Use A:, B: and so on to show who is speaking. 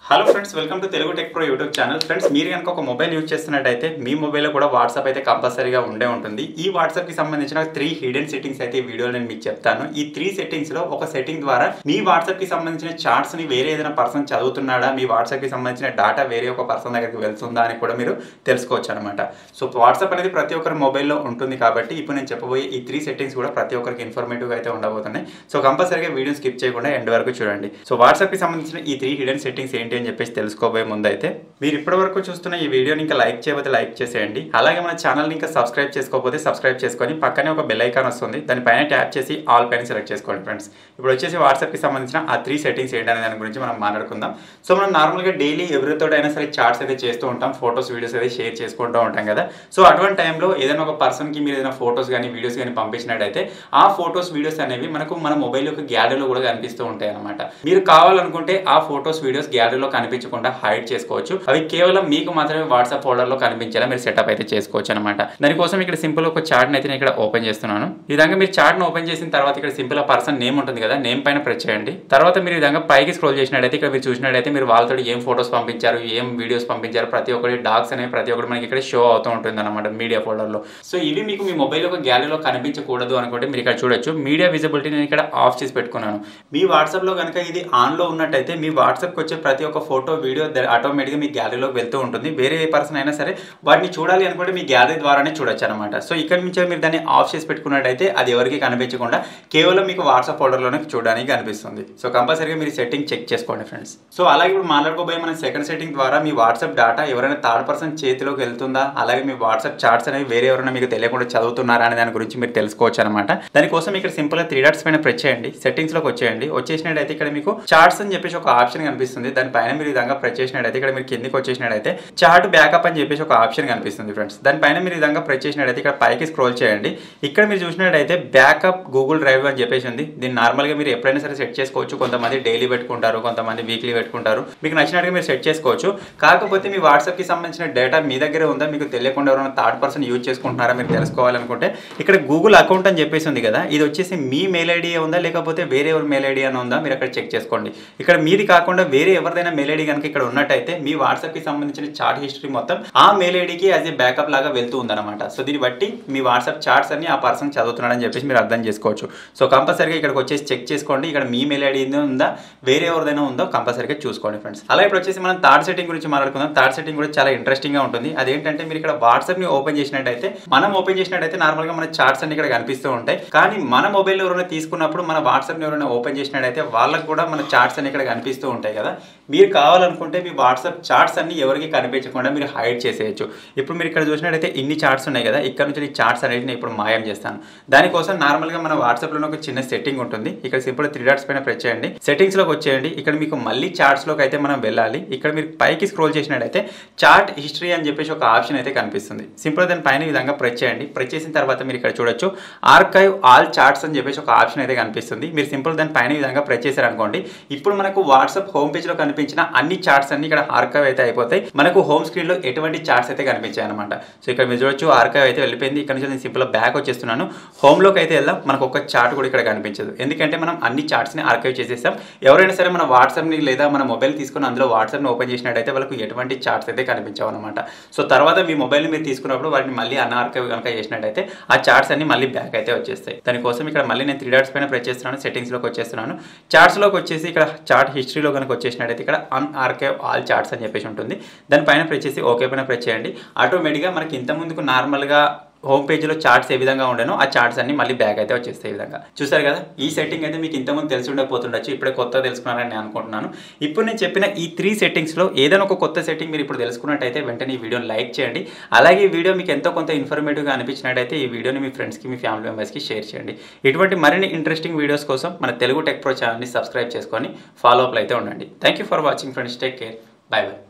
A: hello friends welcome to Telugu tech pro YouTube channel friends మీరు కనుక ఒక మొబైల్ యూజ్ చేస్తున్నట్టయితే మీ మొబైల్లో కూడా వాట్సాప్ అయితే కంపల్సరీగా ఉండే ఉంటుంది ఈ వాట్సాప్కి సంబంధించిన త్రీ హిడెన్ సెట్టింగ్స్ అయితే ఈ వీడియోలో నేను మీకు చెప్తాను ఈ త్రీ సెట్టింగ్స్లో ఒక సెట్టింగ్ ద్వారా మీ వాట్సాప్కి సంబంధించిన చార్ట్స్ని వేరే ఏదైనా పర్సన్ చదువుతున్నాడా మీ వాట్సాప్కి సంబంధించిన డేటా వేరే ఒక పర్సన్ దగ్గరికి వెళ్తుందా అని కూడా మీరు తెలుసుకోవచ్చు అనమాట సో వాట్సాప్ అనేది ప్రతి ఒక్కరి మొబైల్లో ఉంటుంది కాబట్టి ఇప్పుడు నేను చెప్పబోయే ఈ త్రీ సెట్టింగ్స్ కూడా ప్రతి ఒక్కరికి ఇన్ఫర్మేటివ్గా అయితే ఉండబోతున్నాయి సో కంపల్సరీగా వీడియో స్కిప్ చేయకుండా ఎండ్ వరకు చూడండి సో వాట్సాప్కి సంబంధించిన ఈ త్రీ హిడెన్ సెట్టింగ్స్ ఏంటి అని చెప్పేసి తెలుసుకోబోయే ముందు అయితే మీరు ఇప్పటి వరకు చూస్తున్న ఈ వీడియోని ఇంకా లైక్ చేయకపోతే లైక్ చేసేయండి అలాగే మన ఛానల్ని ఇంకా సబ్స్క్రైబ్ చేసుకోకపోతే సబ్స్క్రైబ్ చేసుకొని పక్కనే ఒక బెల్ ఐకాన్ వస్తుంది దానిపైన ట్యాప్ చేసి ఆల్ పైన సెలెక్ట్ చేసుకోండి ఫ్రెండ్స్ ఇప్పుడు వచ్చేసి వాట్సాప్కి సంబంధించిన ఆ త్రీ సెట్టింగ్స్ ఏంటనే దాని గురించి మనం మాట్లాడుకుందాం సో మనం నార్మల్గా డైలీ ఎవరితో అయినా సరే చార్ట్స్ అయితే చేస్తూ ఉంటాం ఫోటోస్ వీడియోస్ అయితే షేర్ చేసుకుంటూ ఉంటాం కదా సో అటువంటి టైంలో ఏదైనా ఒక పర్సన్కి మీరు ఏదైనా ఫోటోస్ కానీ వీడియోస్ కానీ పంపించినట్టయితే ఆ ఫోటోస్ వీడియోస్ అనేవి మనకు మన మొబైల్ యొక్క గ్యాలరీలో కూడా కనిపిస్తూ ఉంటాయి అనమాట మీరు కావాలనుకుంటే ఆ ఫోటోస్ వీడియోస్ గ్యాలరీలో కనిపించకుండా హైడ్ చేసుకోవచ్చు అవి కేవలం మీకు మాత్రమే వాట్సాప్ ఫోల్డర్ లో కనిపించేలా మీరు సెటప్ అయితే చేసుకోవచ్చు అనమాట దానికోసం ఇక్కడ సింపుల్ ఒక చార్ట్ అయితే నేను ఇక్కడ ఓపెన్ చేస్తున్నాను ఈ విధంగా మీరు చార్ట్ ను ఓపెన్ చేసిన తర్వాత ఇక్కడ సింపుల్ పర్సన్ నేమ్ ఉంటుంది కదా నేమ్ పైన ప్రెస్ చేయండి తర్వాత మీరు ఈ విధంగా పైకి స్క్రోల్ చేసినట్టయితే ఇక్కడ మీరు చూసినట్టయితే మీరు వాళ్ళతో ఏం ఫోటోస్ పంపించారు ఏం వీడియోస్ పంపించారు ప్రతి ఒక్కటి డాక్స్ అనేవి ప్రతి ఒక్కటి మనకి ఇక్కడ షో అవుతూ ఉంటుంది అనమాట మీడియా ఫోల్డర్ లో సో ఇవి మీకు మీ మొబైల్ యొక్క గ్యాలరీలో కనిపించకూడదు అనుకుంటే మీరు ఇక్కడ చూడొచ్చు మీడియా విజిబిలిటీ నేను ఇక్కడ ఆఫ్ చేసి పెట్టుకున్నాను మీ వాట్సాప్ లో కనుక ఇది ఆన్ లో ఉన్నట్టయితే మీ వాట్సాప్ కి వచ్చే ప్రతి ఒక్క ఫోటో వీడియో ఆటోమేటిక్గా మీ గ్యాలరీలోకి వెళ్తూ ఉంటుంది వేరే ఏ పర్సన్ అయినా సరే వాటిని చూడాలి అనుకుంటే మీ గ్యాలరీ ద్వారానే చూడొచ్చు అనమాట సో ఇక్కడ నుంచి మీరు దాన్ని ఆఫ్ చేసి పెట్టుకున్నట్టయితే అది ఎవరికి కనిపించకుండా కేవలం మీకు వాట్సాప్ ఫోల్డర్లోనే చూడడానికి కనిపిస్తుంది సో కంపల్సరీగా మీరు సెట్టింగ్ చెక్ చేసుకోండి ఫ్రెండ్స్ సో అలాగే ఇప్పుడు మాట్లాడుకోబోయే మన సెకండ్ సెట్టింగ్ ద్వారా మీ వాట్సాప్ డేటా ఎవరైనా థర్డ్ పర్సన్ చేతిలోకి వెళ్తుందా అలాగే మీ వాట్సాప్ చార్ట్స్ అనేవి వేరే ఎవరైనా మీకు తెలియకుండా చదువుతున్నారా అనే దాని గురించి మీరు తెలుసుకోవచ్చు అనమాట దానికోసం ఇక్కడ సింపుల్ గా త్రీ డాట్స్ పైన ప్రెస్ చేయండి సెట్టింగ్స్ లోకి వచ్చేయండి వచ్చేసినట్టయితే ఇక్కడ మీకు చార్ట్స్ అని చెప్పేసి ఒక ఆప్షన్ కనిపిస్తుంది దానిపైన మీరు ఈ విధంగా ప్రెస్ చేసినట్టయితే ఇక్కడ మీరు కిందికి వచ్చేసినట్టయితే చార్ట్ బ్యాకప్ అని చెప్పేసి ఒక ఆప్షన్ కనిపిస్తుంది ఫ్రెండ్స్ దానిపైన మీరు ఈ విధంగా ప్రెస్ చేసినట్టయితే ఇక్కడ పైకి స్క్రోల్ చేయండి ఇక్కడ మీరు చూసినట్టయితే బ్యాకప్ గూగుల్ డ్రైవ్ అని చెప్పేసి ఉంది దీన్ని నార్మల్గా మీరు ఎప్పుడైనా సరే సెట్ చేసుకోవచ్చు కొంతమంది డైలీ పెట్టుకుంటారు కొంతమంది వీక్లీ పెట్టుకుంటారు మీకు నచ్చినట్టుగా మీరు సెట్ చేసుకోవచ్చు కాకపోతే మీ వాట్సాప్ కి సంబంధించిన డేటా మీ దగ్గరే ఉందా మీకు తెలియకుండా ఎవరైనా థర్డ్ పర్సన్ యూజ్ చేసుకుంటున్నారా మీరు తెలుసుకోవాలనుకుంటే ఇక్కడ గూగుల్ అకౌంట్ అని చెప్పేసి ఉంది కదా ఇది వచ్చేసి మీ మెయిల్ ఐడి ఉందా లేకపోతే వేరే ఎవరి మెయిల్ ఐడి అని ఉందా మీరు అక్కడ చెక్ చేసుకోండి ఇక్కడ మీది కాకుండా వేరే ఎవరిదైనా మెయిల్ ఐడి కనుక ఇక్కడ ఉన్నట్టయితే మీ వాట్సాప్ కి సంబంధించిన చార్ట్ హిస్టరీ మొత్తం ఆ మెయిల్ ఐడికి యాజ్ ఏ బ్యాకప్ లాగా వెళ్తూ ఉందన్నమాట సో దీన్ని బట్టి మీ వాట్సాప్ చార్ట్స్ అన్ని ఆ పర్సన్ చదువుతున్నాడని చెప్పేసి మీరు అర్థం చేసుకోవచ్చు సో కంపల్సరీగా ఇక్కడికి వచ్చేసి చెక్ చేసుకోండి ఇక్కడ మీ మెయిల్ ఐడి ఉందా వేరే ఎవరిదైనా ఉందో కంపల్సరీగా చూసుకోండి ఫ్రెండ్స్ అలా ఇప్పుడు వచ్చేసి మనం థర్డ్ సెట్టింగ్ గురించి మాట్లాడుకుందాం థర్డ్ సెట్టింగ్ కూడా చాలా ఇంట్రెస్టింగ్ గా ఉంటుంది అదేంటంటే మీరు ఇక్కడ వాట్సాప్ ని ఓపెన్ చేసినట్టయితే మనం ఓపెన్ చేసినట్టయితే నార్మల్ గా మన చార్ట్స్ అన్ని ఇక్కడ కనిపిస్తూ ఉంటాయి కానీ మన మొబైల్ ఎవరైనా తీసుకున్నప్పుడు మన వాట్సాప్ ని ఎవరైనా ఓపెన్ చేసినట్టయితే వాళ్ళకి కూడా మన చార్ట్స్ అన్ని ఇక్కడ కనిపిస్తూ ఉంటాయి కదా మీరు కావాలనుకుంటే మీ వాట్సాప్ చార్ట్స్ అన్ని ఎవరికి కనిపించకుండా మీరు హైడ్ చేసేయచ్చు ఇప్పుడు మీరు ఇక్కడ చూసినట్టయితే ఇన్ని చార్ట్స్ ఉన్నాయి కదా ఇక్కడ నుంచి ఈ చార్ట్స్ అనేది నేను ఇప్పుడు మాయం చేస్తాను దానికోసం నార్మల్గా మన వాట్సాప్లో ఒక చిన్న సెట్టింగ్ ఉంటుంది ఇక్కడ సింపుల్ త్రీ డాట్స్ పైన ప్రెస్ చేయండి సెట్టింగ్స్ లోకి వచ్చేయండి ఇక్కడ మీకు మళ్ళీ చార్ట్స్ లోకి అయితే మనం వెళ్ళాలి ఇక్కడ మీరు పైకి స్క్రోల్ చేసినట్టయితే చార్ట్ హిస్టరీ అని చెప్పేసి ఒక ఆప్షన్ అయితే కనిపిస్తుంది సింపుల్ దాని పైన ఈ విధంగా ప్రెస్ చేయండి ప్రెస్ చేసిన తర్వాత మీరు ఇక్కడ చూడొచ్చు ఆర్కైవ్ ఆల్ చార్ట్స్ అని చెప్పేసి ఒక ఆప్షన్ అయితే కనిపిస్తుంది మీరు సింపుల్ దాని పైన ఈ విధంగా ప్రెస్ చేశారనుకోండి ఇప్పుడు మనకు వాట్సాప్ హోమ్ పేజ్ లో కనిపించిన అన్ని చార్ట్స్ అన్ని ఇక్కడ ఆర్కైవ్ అయితే అయిపోతాయి మనకు హోమ్ స్క్రీన్ లో ఎటువంటి చార్ట్స్ అయితే కనిపించాయి అనమాట సో ఇక్కడ మీరు చూడొచ్చు ఆర్కైవ్ అయితే వెళ్ళిపోయింది ఇక్కడ నుంచి నేను సింపుల్ బ్యాక్ వచ్చేస్తున్నాను హోమ్ లోకి అయితే వెళ్దాం మనకు ఒక చార్ట్ కూడా ఇక్కడ కనిపించదు ఎందుకంటే మనం అన్ని చార్ట్స్ ని ఆర్కైవ్ చేసేసాం ఎవరైనా సరే మన వాట్సాప్ ని లేదా మన మొబైల్ తీసుకుని అందులో వాట్సాప్ ని ఓపెన్ చేసినట్టయితే వాళ్ళకి ఎటువంటి చార్ట్స్ అయితే కనిపించావు అనమాట సో తర్వాత మీ మొబైల్ మీరు తీసుకున్నప్పుడు వాటిని మళ్ళీ అన్ ఆర్కైవ్ కనుక చేసినట్టయితే ఆ చార్ట్స్ అన్ని మళ్ళీ బ్యాక్ అయితే వచ్చేస్తాయి దానికోసం ఇక్కడ మళ్ళీ నేను త్రీ డాట్స్ పైన ప్రెస్ చేస్తున్నాను సెట్టింగ్స్ లోకి వచ్చేస్తున్నాను చార్ట్స్ లోకి వచ్చేసి ఇక్కడ చార్ట్ హిస్టరీలో కనుక వచ్చేసినట్టయితే ఇక్కడ అన్ ఆర్కైవ్ ఆల్ చార్ట్స్ అని చెప్పేసి ఉంటుంది దానిపైన ప్రెస్ చేసి ఓకే పైన ప్రెస్ చేయండి ఆటోమేటిక్గా మనకి ఇంత ముందుకు నార్మల్గా హోమ్ పేజ్లో చార్ట్స్ ఏ విధంగా ఉండేనో ఆ చార్ట్స్ అన్ని మళ్ళీ బ్యాక్ అయితే వచ్చేస్తాయి ఈ విధంగా చూసారు కదా ఈ సెట్టింగ్ అయితే మీకు ఇంతకుముందు తెలిసి ఉండకపోతుండొచ్చు ఇప్పుడే కొత్త తెలుసుకున్నారని నేను అనుకుంటున్నాను ఇప్పుడు నేను చెప్పిన ఈ త్రీ సెట్టింగ్స్లో ఏదైనా ఒక కొత్త సెట్టింగ్ మీరు ఇప్పుడు తెలుసుకున్నట్టయితే వెంటనే ఈ వీడియోని లైక్ చేయండి అలాగే ఈ వీడియో మీకు ఎంతో కొంత ఇన్ఫర్మేటివ్గా అనిపించినట్టయితే ఈ వీడియోని మీ ఫ్రెండ్స్కి మీ ఫ్యామిలీ మెంబర్స్కి షేర్ చేయండి ఇటువంటి మరిన్ని ఇంట్రెస్టింగ్ వీడియోస్ కోసం మన తెలుగు టెక్ ప్రో ఛానల్ని సబ్స్క్రైబ్ చేసుకొని ఫాలో అప్లు అయితే ఉండండి thank you for watching friends take care bye by